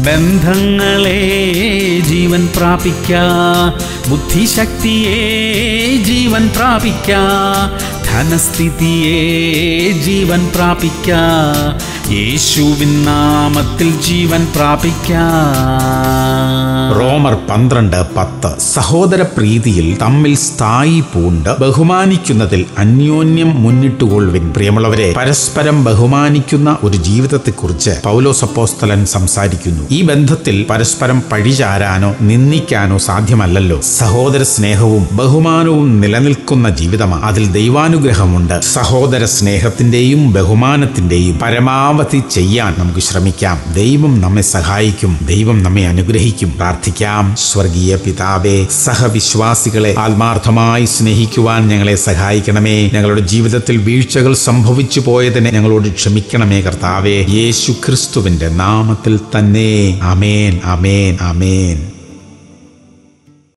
ബന്ധങ്ങളെ ജീവൻ പ്രാപിക്ക ബുദ്ധിശക്തിയെ ജീവൻ പ്രാപിക്ക ധനസ്ഥിതിയെ ജീവൻ പ്രാപിക്ക യേശുവിൻ നാമത്തിൽ ജീവൻ പ്രാപിക്ക റോമർ പന്ത്രണ്ട് പത്ത് സഹോദര പ്രീതിയിൽ തമ്മിൽ സ്ഥായി പൂണ്ട് ബഹുമാനിക്കുന്നതിൽ അന്യോന്യം മുന്നിട്ടുകൊള്ളുവിൻ പ്രിയമുള്ളവരെ പരസ്പരം ബഹുമാനിക്കുന്ന ഒരു ജീവിതത്തെക്കുറിച്ച് പൗലോസ് അപ്പോസ്തലൻ സംസാരിക്കുന്നു ഈ ബന്ധത്തിൽ പരസ്പരം പഴിചാരാനോ നിന്ദിക്കാനോ സാധ്യമല്ലല്ലോ സഹോദര സ്നേഹവും ബഹുമാനവും നിലനിൽക്കുന്ന ജീവിതമാണ് അതിൽ ദൈവാനുഗ്രഹമുണ്ട് സഹോദര സ്നേഹത്തിന്റെയും ബഹുമാനത്തിന്റെയും പരമാവധി ചെയ്യാൻ നമുക്ക് ശ്രമിക്കാം ദൈവം നമ്മെ സഹായിക്കും ദൈവം നമ്മെ അനുഗ്രഹിക്കും പ്രാർത്ഥിക്കാം സ്വർഗീയ പിതാവേ സഹവിശ്വാസികളെ ആത്മാർത്ഥമായി സ്നേഹിക്കുവാൻ ഞങ്ങളെ സഹായിക്കണമേ ഞങ്ങളുടെ ജീവിതത്തിൽ വീഴ്ചകൾ സംഭവിച്ചു പോയതിനെ ഞങ്ങളോട് ക്ഷമിക്കണമേ കർത്താവേ യേശു ക്രിസ്തുവിന്റെ നാമത്തിൽ തന്നെ അമേൻ അമേൻ അമേൻ